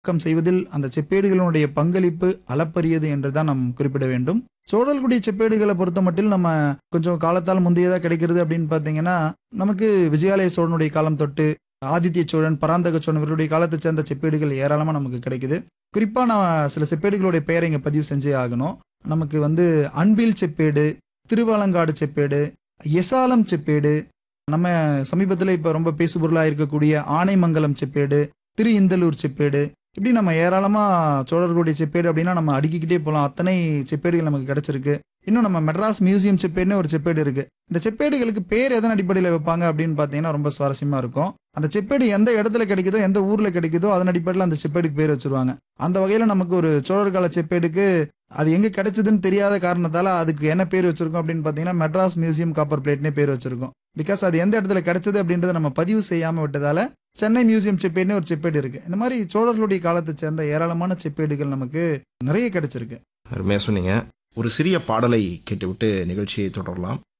க்கம் செய்வதில் அந்த செப்பேடுகளுடைய பங்களிப்பு அளப்பரியது என்றுதான் நாம் குறிப்பிட வேண்டும் சோழல்குடி செப்பேடுகளை பொறுத்த மட்டில் நம்ம கொஞ்சம் காலத்தால் முந்தையதா கிடைக்கிறது அப்படின்னு பார்த்தீங்கன்னா நமக்கு விஜயாலய சோழனுடைய காலம் தொட்டு ஆதித்ய சோழன் பராந்தக சோழன் இவருடைய காலத்தை சேர்ந்த செப்பேடுகள் ஏராளமாக நமக்கு கிடைக்குது குறிப்பாக நான் சில செப்பேடுகளுடைய பெயரை இங்கே பதிவு செஞ்சே ஆகணும் நமக்கு வந்து அன்பில் செப்பேடு திருவாலங்காடு செப்பேடு எசாலம் செப்பேடு நம்ம சமீபத்தில் இப்போ ரொம்ப பேசுபொருளாக இருக்கக்கூடிய ஆனைமங்கலம் செப்பேடு திரு இந்தலூர் செப்பேடு இப்படி நம்ம ஏராளமாக சோழர்களுடைய செப்பேடு அப்படின்னா நம்ம அடுக்கிக்கிட்டே போகலாம் அத்தனை செப்பேடுகள் நமக்கு கிடைச்சிருக்கு இன்னும் நம்ம மெட்ராஸ் மியூசியம் செப்பேடுன்னு ஒரு செப்பேடு இருக்கு இந்த செப்பேடுகளுக்கு பேர் எதன் அடிப்படையில் வைப்பாங்க அப்படின்னு பார்த்தீங்கன்னா ரொம்ப சுவாரஸ்யமா இருக்கும் அந்த செப்பேடு எந்த இடத்துல கிடைக்குதோ எந்த ஊர்ல கிடைக்குதோ அதன் அடிப்படையில் அந்த செப்பேடுக்கு பேர் வச்சிருவாங்க அந்த வகையில நமக்கு ஒரு சோழர் கால செப்பேடுக்கு அது எங்க கிடைச்சதுன்னு தெரியாத காரணத்தால அதுக்கு என்ன பேர் வச்சிருக்கோம் அப்படின்னு பார்த்தீங்கன்னா மெட்ராஸ் மியூசியம் காப்பர் பிளேட்னே பேர் வச்சிருக்கோம் பிகாஸ் அது எந்த இடத்துல கிடைச்சது அப்படின்றத நம்ம பதிவு செய்யாம விட்டதால சென்னை மியூசியம் செப்பேடுன்னு ஒரு செப்பேடு இருக்கு இந்த மாதிரி சோழர்களுடைய காலத்தை சேர்ந்த ஏராளமான செப்பேடுகள் நமக்கு நிறைய கிடைச்சிருக்கு அருமையாக சொன்னீங்க ஒரு சிறிய பாடலை கேட்டுவிட்டு நிகழ்ச்சியை தொடரலாம்